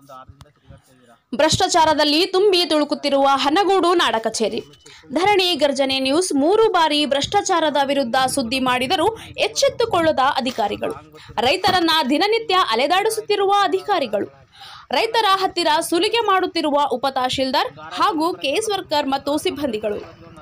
ಒಂದು ಆರರಿಂದ ತಿರುಗಾಡ್ತಾ ಇದ್ದೀರಾ ಭ್ರಷ್ಟಾಚಾರದಲ್ಲಿ ತುಂಬಿ ತುಳುಕುತ್ತಿರುವ ಹನಗೂಡು ನಾಡ ಕಚೇರಿ ಧರಣಿ ಗರ್ಜನೆ ನ್ಯೂಸ್ ಮೂರು ಬಾರಿ ಭ್ರಷ್ಟಾಚಾರದ ವಿರುದ್ಧ ಸುದ್ದಿ ಮಾಡಿದರೂ ಎಚ್ಚೆತ್ತುಕೊಳ್ಳದ ಅಧಿಕಾರಿಗಳು ರೈತರನ್ನ ದಿನನಿತ್ಯ ಅಲೆದಾಡಿಸುತ್ತಿರುವ ಅಧಿಕಾರಿಗಳು ರೈತರ ಹತ್ತಿರ ಸುಲಿಗೆ ಮಾಡುತ್ತಿರುವ ಉಪ ತಹಶೀಲ್ದಾರ್ ಹಾಗೂ ಕೇಸ್ ವರ್ಕರ್ ಮತ್ತು ಸಿಬ್ಬಂದಿಗಳು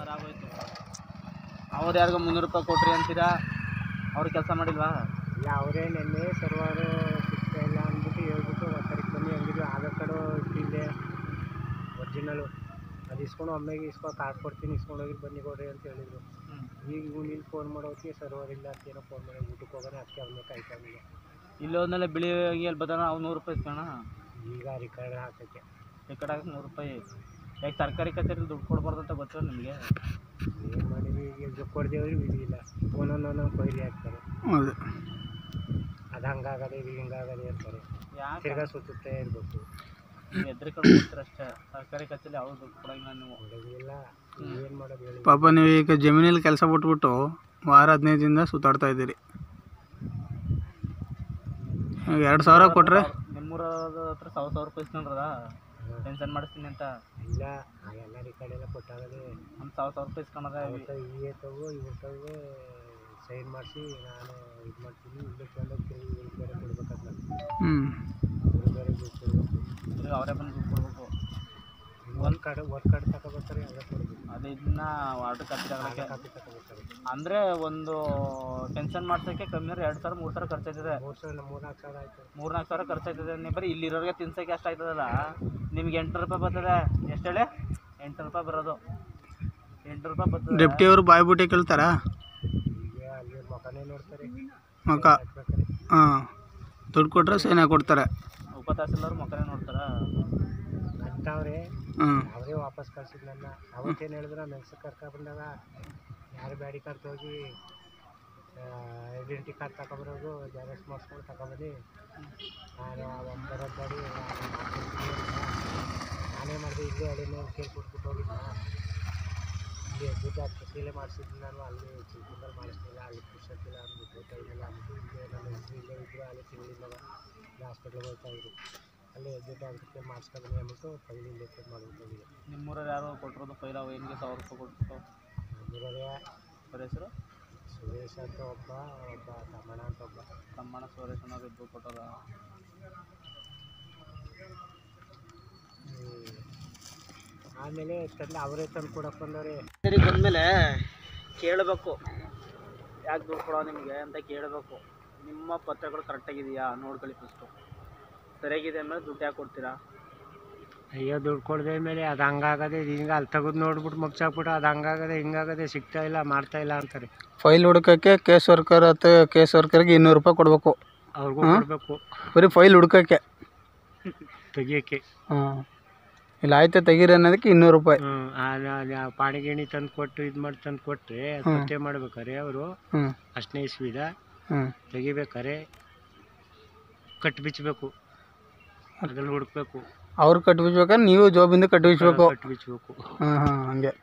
ಅವ್ರು ಯಾರಿಗೋ ಮುನ್ನೂರು ರೂಪಾಯಿ ಕೊಟ್ರಿ ಅಂತೀರಾ ಅವ್ರು ಕೆಲಸ ಮಾಡಿಲ್ವಾ ಇಲ್ಲ ಅವರೇ ನೆನ್ನೆ ಸರ್ವರು ಸಿಗ್ತಾ ಇಲ್ಲ ಅಂದ್ಬಿಟ್ಟು ಹೇಳ್ಬಿಟ್ಟು ಒತ್ತರಿಗೆ ಬನ್ನಿ ಹಂಗಿದ್ರು ಆಧಾರ್ ಕಾರ್ಡು ಇಟ್ಟಿದ್ದೆ ಒರಿಜಿನಲು ಅದು ಇಸ್ಕೊಂಡು ಒಮ್ಮೆಗೆ ಇಸ್ಕೊ ಕಾರ್ಡ್ ಕೊಡ್ತೀನಿ ಇಸ್ಕೊಂಡು ಹೋಗಿ ಬನ್ನಿ ಕೊಡ್ರಿ ಅಂತ ಹೇಳಿದ್ರು ಈಗ ಇವ್ನಿಲ್ಲಿ ಫೋನ್ ಮಾಡೋಕೆ ಸರ್ವರ್ ಇಲ್ಲ ಅಂತ ಏನೋ ಫೋನ್ ಮಾಡಿ ಊಟಕ್ಕೆ ಹೋಗೋಣ ಅದಕ್ಕೆ ಅವನೇ ಕಾಯ್ಕೊಂಡಿಲ್ಲ ಇಲ್ಲಿ ಹೋದ್ಮೇಲೆ ಬಿಳಿ ಎಲ್ಲಿ ಬರ್ತಾನ ಅವ್ನು ನೂರು ರೂಪಾಯಿ ಇಸ್ಕೋಣ ಈಗ ರಿಕಾರ್ಡ್ ಹಾಕೋಕ್ಕೆ ಈ ಕಡೆ ನೂರು ರೂಪಾಯಿ ಯಾಕೆ ಸರ್ಕಾರಿ ಕಚೇರಿ ದುಡ್ಡು ಕೊಡ್ಬಾರ್ದು ಅಂತ ಗೊತ್ತಿಲ್ಲ ನಿಮಗೆ ಏನು ಮಾಡಿದ್ವಿ ಈಗ ದುಡ್ಡು ಕೊಡ್ದೇವ್ರಿ ವಿಧಿ ಇಲ್ಲ ಒಂದೊಂದೊಂದೊಂದು ಕೊಯ್ಲಿ ಹಾಕ್ತಾರೆ ಹೌದು ಅದು ಹಂಗಾಗದೆ ಇದು ಹಿಂಗಾಗದೆ ಅಂತಾರೆ ಯಾಕೆ ತಿರ್ಗಾ ಸುತ್ತುತ್ತೇ ಇರಬೇಕು ನೀವು ಎದ್ರಿಕೊಂಡು ಹೋಗ್ತೀರ ಅಷ್ಟೇ ಸರ್ಕಾರಿ ಕಚೇರಿ ಅವ್ರು ದುಡ್ಡು ಕೊಡಂಗಿಲ್ಲ ನೀವು ಕೊಡೋದಿಲ್ಲ ಏನು ಮಾಡೋದು ಹೇಳಿ ಪಾಪ ನೀವು ಈಗ ಜಮೀನಲ್ಲಿ ಕೆಲಸ ಬಿಟ್ಬಿಟ್ಟು ವಾರ ಹದಿನೈದು ದಿನದಿಂದ ಸುತ್ತಾಡ್ತಾ ಇದ್ದೀರಿ ಎರಡು ಸಾವಿರ ಕೊಟ್ಟರೆ ನಿಮ್ಮೂರ ಹತ್ರ ಸಾವಿರ ಸಾವಿರ ರೂಪಾಯಿ ಇಸ್ಕೊಂಡ್ರದ ಟೆನ್ಷನ್ ಮಾಡಿಸ್ತೀನಿ ಅಂತ ಇಲ್ಲ ಎಲ್ಲ ರಿಕಾರ್ಡ್ ಎಲ್ಲ ಕೊಟ್ಟಾಗದೆ ಒಂದು ಸಾವಿರ ಸಾವಿರ ರೂಪಾಯಿ ಇಸ್ಕೊಂಡ್ರೆ ಅವತ್ತು ಈ ತಗೋ ಇವ್ರ ತಗೋ ಸೈನ್ ಮಾಡಿಸಿ ನಾನು ಇದು ಮಾಡ್ತೀನಿ ಇಲ್ಲೇ ತೊಗೊಂಡೋಗಿ ತಿರುಗಿ ಇವ್ರಿಗೆ ಬೇರೆ ಕೊಡ್ಬೇಕಂತ ಹ್ಞೂ ಇವ್ರಿಗೆ ಬೇರೆ ದುಡ್ಡು ಕೊಡ್ಬೇಕು ತಿರ್ಗಿ ಅವರೇ ಬಂದು ದುಡ್ಡು ಕೊಡ್ಬೇಕು ಒಂದು ಕಾರ್ಡ್ ಒಂದು ಕಾರ್ಡ್ ತಗೋಬೇಕಾರೆ ಅದೇ ಕೊಡ್ಬೇಕು ಅದು ಇದನ್ನ ವಾಟರ್ ಖರ್ಚು ತಗೊಳಕ್ಕೆ ಕಾಪಿ ತಗೋಬೇಕಾರೆ ಅಂದರೆ ಒಂದು ಟೆನ್ಷನ್ ಮಾಡ್ಸೋಕ್ಕೆ ಕಮ್ಮಿ ಅಂದ್ರೆ ಎರಡು ಸಾವಿರ ಮೂರು ಸಾವಿರ ಖರ್ಚಾಯ್ತದೆ ಮೂರು ಸಾವಿರ ಮೂರ್ನಾಲ್ಕು ಸಾವಿರ ಆಯಿತು ಮೂರು ನಾಲ್ಕು ಸಾವಿರ ಖರ್ಚಾಯ್ತದೆ ನೀವು ಬರೀ ಇಲ್ಲಿರೋರಿಗೆ ತಿನ್ಸೋಕ್ಕೆ ಅಷ್ಟು ಆಯ್ತದಲ್ಲ ನಿಮ್ಗೆ ಎಂಟು ರೂಪಾಯಿ ಬರ್ತದೆ ಎಷ್ಟು ಹೇಳಿ ಎಂಟು ರೂಪಾಯಿ ಬರೋದು ಎಂಟು ರೂಪಾಯಿ ಬರ್ತದೆ ಡೆಪ್ಟಿ ಅವರು ಬಾಯ್ಬಿಟ್ಟು ಕೇಳ್ತಾರಾ ಈಗ ಅಲ್ಲಿ ಮಕನೇ ನೋಡ್ತಾರೆ ಮಕ ಹಾಕ್ಬೇಕಾರೆ ಹಾಂ ದುಡ್ಡು ಕೊಟ್ಟರೆ ಸೈನ್ ಕೊಡ್ತಾರೆ ಉಪ ತಹಸೀಲ್ದಾರ್ ಮಕ್ಕಳೇ ನೋಡ್ತಾರ ಅಂಥವ್ರೆ ಹ್ಞೂ ಅವರೇ ವಾಪಸ್ ಕಳ್ಸಿದ್ ನನ್ನ ಅವತ್ತೇನು ಹೇಳಿದ್ರು ಮೆಲ್ಸ ಕರ್ಕ ಬಂದಾಗ ಯಾರು ಬ್ಯಾಡಿ ಕಾರ್ಡ್ ಹೋಗಿ ಐಡೆಂಟಿ ಕಾರ್ಡ್ ತಗೊಬರೋದು ಜೆರಾಕ್ಸ್ ಮಾಡಿಸ್ಕೊಂಡು ತಗೊಬನ್ನಿ ನಾನು ಆ ಒಂಬರ ಗಾಡಿ ನಾನೇ ಮಾಡಿದೆ ಇಲ್ಲೇ ಅಡಿನೇ ಕೇಳಿ ಕೊಟ್ಬಿಟ್ಟು ಹೋಗಿದ್ದ ಇಲ್ಲಿ ದುಡ್ಡು ಹತ್ತು ಮಾಡಿಸಿದ್ದು ನಾನು ಅಲ್ಲಿ ಚಿಕ್ಕದಲ್ಲಿ ಮಾಡಿಸ್ಲಿಲ್ಲ ಅಲ್ಲಿ ಪುಷತ್ತಿಲ್ಲ ಅಂದ್ಬಿಟ್ಟು ಟೈಮಿಲ್ಲ ಅಂದ್ಬಿಟ್ಟು ಇಲ್ಲೇ ನನ್ನ ಹೆಸರು ಇಲ್ಲೇ ಇದ್ರು ಅಲ್ಲಿ ತಿಂಗಳಿಂದ ಇಲ್ಲಿ ಹಾಸ್ಪಿಟ್ಲಿಗೆ ಹೋಗ್ತಾ ಇದ್ರು ಅಲ್ಲೇ ದುಡ್ಡು ಅದಕ್ಕೆ ಮಾಡಿಸ್ಕೊಂಡ್ಬನ್ನಿ ಅಂದ್ಬಿಟ್ಟು ತಗಲಿ ಇಲ್ಲೇ ಚೆಕ್ ಮಾಡ್ಬಿಟ್ಟು ಹೋಗಿದೆ ನಿಮ್ಮೂರಲ್ಲಿ ಯಾರು ಕೊಟ್ಟಿರೋದು ಫೈಲ್ ಅವ ಏನಿಗೆ ಸಾವಿರ ರೂಪಾಯಿ ಕೊಟ್ಬಿಟ್ಟು ನಮ್ಮೂರಲ್ಲೇ ಅವ್ರ ಹೆಸರು ಸುರೇಶ್ ಅಂತ ಒಬ್ಬ ಒಬ್ಬ ತಮ್ಮಣ್ಣ ಅಂತ ಒಬ್ಬ ತಮ್ಮಣ್ಣ ಸುರೇಶ್ ಅನ್ನೋರು ಇಬ್ಬರು ಕೊಟ್ಟೋದ ಹ್ಮ್. ಆಮೇಲೆ ತಂದು ಅವರೇ ತಂದು ಕೊಡಕ್ಕೆ ಬಂದವ್ರೆ ಸರಿ ಬಂದಮೇಲೆ ಕೇಳಬೇಕು ಯಾಕೆ ದುಡ್ಡು ಕೊಡೋ ನಿಮಗೆ ಅಂತ ಕೇಳಬೇಕು ನಿಮ್ಮ ಪತ್ರಗಳು ಕರೆಕ್ಟಾಗಿದೆಯಾ ನೋಡ್ಕೊಳ್ಳಿ ಫಸ್ಟು ಸರಿಯಾಗಿದೆ ಅಂದಮೇಲೆ ದುಡ್ಡು ಯಾಕೆ ಕೊಡ್ತೀರಾ ಅಯ್ಯೋ ದುಡ್ಡು ಕೊಡದೆ ಮೇಲೆ ಅದು ಹಂಗಾಗದೆ ಇದು ಹಿಂಗೆ ಅಲ್ಲಿ ತೆಗೆದು ನೋಡ್ಬಿಟ್ಟು ಮುಗ್ಸಾಕ್ಬಿಟ್ಟು ಅದು ಹಂಗಾಗದೆ ಹಿಂಗಾಗದೆ ಸಿಗ್ತಾ ಇಲ್ಲ ಮಾಡ್ತಾ ಇಲ್ಲ ಅಂತಾರೆ ಫೈಲ್ ಹುಡ್ಕೋಕ್ಕೆ ಕೇಸ್ ವರ್ಕರ್ ಅಥವಾ ಕೇಸ್ ವರ್ಕರ್ಗೆ ಇನ್ನೂರು ರೂಪಾಯಿ ಕೊಡಬೇಕು ಅವ್ರಿಗೂ ಹ್ಮ್? ಕೊಡಬೇಕು ಬರೀ ಫೈಲ್ ಹುಡ್ಕೋಕ್ಕೆ ತೆಗಿಯೋಕ್ಕೆ ಹಾಂ ಇಲ್ಲ ಆಯ್ತು ತೆಗೀರಿ ಅನ್ನೋದಕ್ಕೆ ಇನ್ನೂರು ರೂಪಾಯಿ ಹ್ಞೂ ಪಾಣಿ ಗಿಣಿ ತಂದು ಕೊಟ್ಟು ಇದು ಮಾಡಿ ತಂದು ಕೊಟ್ಟರೆ ಹ್ಮ್. ಪತ್ತೆ ಮಾಡ್ಬೇಕಾರೆ ಅವರು ಹ್ಞೂ ಅಷ್ಟನೇ ಇಸ್ವಿದ ಹ್ಞೂ ತೆಗಿಬೇಕಾರೆ ಕಟ್ಟು ಬಿಚ್ಚಬೇಕು ಅದ್ರಲ್ಲಿ ಹುಡುಕ್ಬೇಕು ಅವ್ರು ಕಟ್ಬಿಡ್ಬೇಕಾದ್ರೆ ನೀವು ಜಾಬಿಂದ ಕಟ್ಬಿಡ್ಬೇಕು ಕಟ್ಟು ಬಿಚ್ಚಬೇಕು ಹಾಂ ಹಾಂ ಹಂಗೆ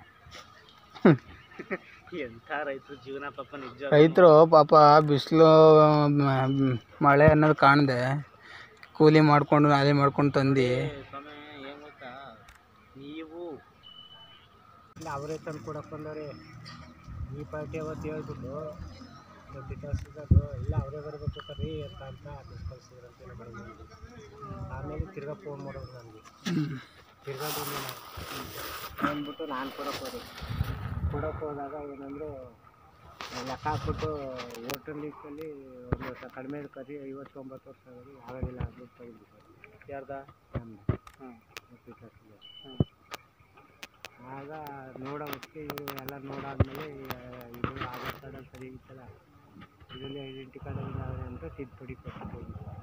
ಎಂಥ ರೈತರು ಜೀವನ ಪಾಪ ನಿಜ ರೈತರು ಪಾಪ ಬಿಸಿಲು ಮಳೆ ಅನ್ನೋದು ಕಾಣದೆ ಕೂಲಿ ಮಾಡ್ಕೊಂಡು ಅದೇ ಮಾಡ್ಕೊಂಡು ತಂದು ಸ್ವಾಮಿ ಏನು ಗೊತ್ತಾ ನೀವು ಇಲ್ಲ ಅವರೇ ತಂದು ಕೊಡಕ್ಕೆ ಬಂದವ್ರೆ ಈ ಪಾರ್ಟಿ ಅವತ್ತು ಹೇಳ್ಬಿಟ್ಟು ಡೆಪ್ಟಿ ತಹಸೀಲ್ದಾರ್ರು ಇಲ್ಲ ಅವರೇ ಬರಬೇಕು ಕರೀ ಅಂತ ಅಂತ ಆಫೀಸ್ ಕಳಿಸಿದ್ರು ಅಂತ ಏನೋ ಮಾಡಿದ್ರು ಆಮೇಲೆ ತಿರ್ಗಾ ಫೋನ್ ಮಾಡೋದು ನನಗೆ ತಿರ್ಗಾ ಬಂದು ಅಂದ್ಬಿಟ್ಟು ನಾನು ಕೊಡಕ್ಕೆ ಹೋದೆ ಕೊಡಕ್ಕೆ ಹೋದಾಗ ಏನಂದರೆ ಲೆಕ್ಕ ಹಾಕ್ಬಿಟ್ಟು ಹೋಟೆಲ್ ಲೀಕಲ್ಲಿ ಒಂದು ವರ್ಷ ಕಡಿಮೆ ಕರಿ ಐವತ್ತೊಂಬತ್ತು ವರ್ಷ ಆಗೋದು ಆಗೋದಿಲ್ಲ ಅಂದ್ಬಿಟ್ಟು ತೆಗೆದ್ಬಿಟ್ಟು ಯಾರ್ದ ನಮ್ಮದು ಹಾಂ ಡೆಪ್ಟಿ ತಹಸೀಲ್ದಾರ್ ಹಾಂ ಆಗ ನೋಡೋ ಹೊತ್ತಿಗೆ ಇವರು ಎಲ್ಲ ನೋಡಾದ್ಮೇಲೆ ಇದು ಆಧಾರ್ ಕಾರ್ಡಲ್ಲಿ ಸರಿ ಇತ್ತಲ್ಲ ಇದರಲ್ಲಿ ಐಡೆಂಟಿ ಕಾರ್ಡ್ ಇಲ್ಲ ಅಂತ ತಿದ್ದುಪಡಿ ಕೊಟ್ಟು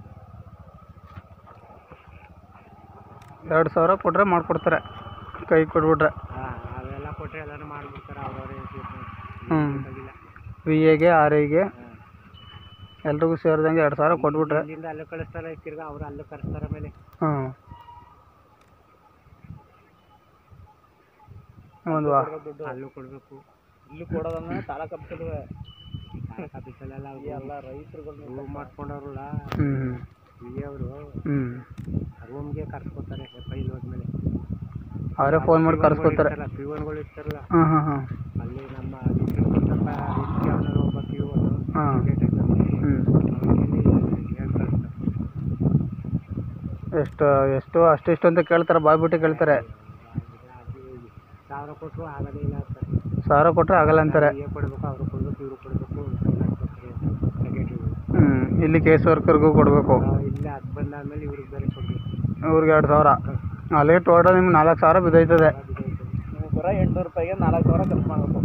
ಎರಡು ಸಾವಿರ ಕೊಟ್ಟರೆ ಮಾಡಿಕೊಡ್ತಾರೆ ಕೈ ಕೊಟ್ಬಿಟ್ರೆ ಹಾಂ ಅವೆಲ್ಲ ಕೊಟ್ಟರೆ ಎಲ್ಲನೂ ಮಾಡಿಬಿಡ್ತಾರೆ ಅವ್ರವರೇ ಹ್ಮ್. ಇಲ್ಲ ವಿ ಎಗೆ ಆರ್ ಐಗೆ ಎಲ್ರಿಗೂ ಸೇರಿದಂಗೆ ಎರಡು ಸಾವಿರ ಕೊಟ್ಬಿಟ್ರೆ ಇಲ್ಲಿಂದ ಅಲ್ಲೇ ಕಳಿಸ್ತಾರೆ ತಿರ್ಗಾ ಅವ್ರು ಅಲ್ಲೇ ಕರೆಸ್ತಾರೆ ಮೇಲೆ ಹಾಂ ಒಂದು ವಾ ದುಡ್ಡು ಅಲ್ಲೂ ಕೊಡಬೇಕು ಇಲ್ಲಿ ಕೊಡೋದಂದ್ರೆ ತಾಲೂಕು ಆಫೀಸಲ್ವೇ ಆಫೀಸಲ್ಲೆಲ್ಲ ಎಲ್ಲ ರೈತರುಗಳು ರೂಮ್ ಮಾಡ್ಕೊಂಡವ್ರಲ್ಲ ಹ್ಞೂ ವಿ ಅವರು ಹ್ಞೂ ರೂಮ್ ನಮಗೆ ಕರ್ಸ್ಕೊತಾರೆ ಫೈಲ್ ಹೋದ್ಮೇಲೆ ಅವರೇ ಫೋನ್ ಮಾಡಿ ಕರ್ಸ್ಕೊತಾರೆ ಪಿ ಒನ್ಗಳು ಇರ್ತಾರಲ್ಲ ಹಾಂ ಹಾಂ ಹಾಂ ಅಲ್ಲಿ ನಮ್ಮ ಸ್ವಲ್ಪ ರೀತಿ ಅವನಲ್ಲಿ ಒಬ್ಬ ಪಿ ಒನ್ ಹಾಂ ಹ್ಞೂ ಎಷ್ಟು ಎಷ್ಟು ಅಷ್ಟು ಇಷ್ಟು ಅಂತ ಕೇಳ್ತಾರೆ ಬಾಯ್ಬಿಟ್ಟು ಕೇಳ್ತಾರೆ ಸಾವಿರ ಕೊಟ್ಟರು ಆಗದೇ ಇಲ್ಲ ಅಂತ ಸಾವಿರ ಕೊಟ್ಟರೆ ಆಗಲ್ಲ ಅಂತಾರೆ ಏ ಕೊಡಬೇಕು ಅವ್ರು ಕೊಡಬೇಕು ಇವ್ರು ಕೊಡಬೇಕು ಸೆಕ್ರೆಟ್ರಿಗಳು ಹ್ಞೂ ಇಲ್ಲಿ ಕೇಸ್ ವರ್ಕರ್ಗೂ ಕೊಡಬೇಕು ಇಲ್ಲಿ ಅದು ಬಂದಾದ್ಮೇಲೆ ಇವ್ರಿಗೆ ಬೇರೆ ಕೊಡಬೇಕು ಇವ್ರಿಗೆ ಎರಡು ಸಾವಿರ ಅಲ್ಲಿಗೆ ಟೋಟಲ್ ನಿಮ್ಗೆ ನಾಲ್ಕು ಸಾವಿರ ಬಿದ್ದೈತದೆ ನೀವು ಬರೋ ಎಂಟುನೂರು ರೂಪಾಯಿಗೆ ನಾಲ್ಕು ಸಾವಿರ ಖರ್ಚು ಮಾಡಬೇಕು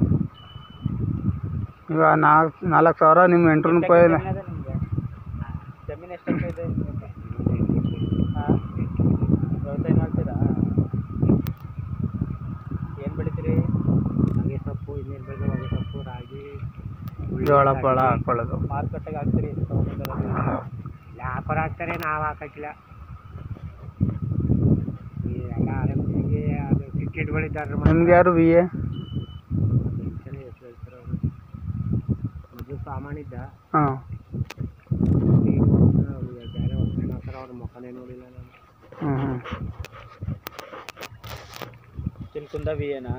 ಈಗ ನಾಲ್ಕು ನಾಲ್ಕು ಸಾವಿರ ನಿಮ್ಮ ಎಂಟುನೂರು ರೂಪಾಯಿ ನಿಮಗೆ ಜಮೀನು ಎಷ್ಟು ಎಕರೆ ಇದೆ ನಿಮಗೆ ಹಾಂ ವ್ಯವಸಾಯ ಮಾಡ್ತೀರಾ ಏನು ಬೆಳಿತೀರಿ ಹಾಗೆ ಸೊಪ್ಪು ಇನ್ನೇನು ಬೇಕು ಹೊಗೆ ಸೊಪ್ಪು ರಾಗಿ ಹುಳ್ಳಿ, ಜೋಳ ರಾಗಿ. ಪಳ ಹಾಕೊಳ್ಳೋದು ಮಾರುಕಟ್ಟೆಗೆ ಹಾಕ್ತೀರಿ ತಗೊಂಡ್ಬಂದಿರೋದು ವ್ಯಾಪಾರ ಆಗ್ತಾರೆ ನಾವು ಹಾಕಕ್ಕಿಲ್ಲ ಈ ಎಲ್ಲ ಆರಂಭಿಗೆ ಅದು ಟಿಕೆಟ್ಗಳಿದ್ದಾರೆ ನಿಮ್ಗೆ ಯಾರು ವಿ ಎ ಎಷ್ಟು ಹೇಳ್ತಾರೆ ಅವರು ಮೊದಲು ಸಾಮಾನಿದ್ದ ಹಾಂ ಈಗ ಅವ್ರು ಬೇರೆ ಹೊಸ ಮಾಡ್ತಾರೆ ಅವ್ರ ಮುಖನೇ ನೋಡಿಲ್ಲ ನಾನು ಹ್ಞೂ ಹ್ಞೂ ಚಿಲ್ಕುಂದ ವಿ ಏನಾ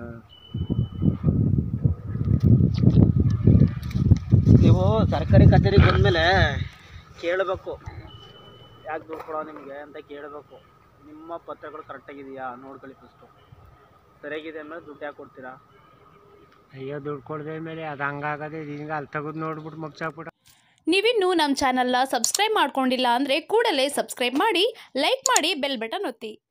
ನೀವು ಸರ್ಕಾರಿ ಕಚೇರಿಗೆ ಬಂದಮೇಲೆ ಕೇಳಬೇಕು ಯಾಕೆ ದುಡ್ಡು ಕೊಡೋ ನಿಮಗೆ ಅಂತ ಕೇಳಬೇಕು ನಿಮ್ಮ ಪತ್ರಗಳು ಕರೆಕ್ಟಾಗಿದೆಯಾ ನೋಡ್ಕೊಳ್ಳಿ ಫಸ್ಟು ಸರಿಯಾಗಿದೆ ಆಮೇಲೆ ದುಡ್ಡು ಯಾಕೆ ಕೊಡ್ತೀರಾ ಅಯ್ಯೋ ದುಡ್ಡು ಕೊಡದೆ ಮೇಲೆ ಅದು ಹಂಗಾಗದೆ ಹಿಂಗೆ ಅಲ್ಲಿ ತೆಗೆದು ನೋಡ್ಬಿಟ್ಟು ಮುಗ್ಸಾಕ್ಬಿಟ್ಟು ನೀವಿನ್ನೂ ನಮ್ಮ ಚಾನಲ್ನ ಸಬ್ಸ್ಕ್ರೈಬ್ ಮಾಡ್ಕೊಂಡಿಲ್ಲ ಅಂದರೆ ಕೂಡಲೇ ಸಬ್ಸ್ಕ್ರೈಬ್ ಮಾಡಿ ಲೈಕ್ ಮಾಡಿ ಬೆಲ್ ಬಟನ್ ಒತ್ತಿ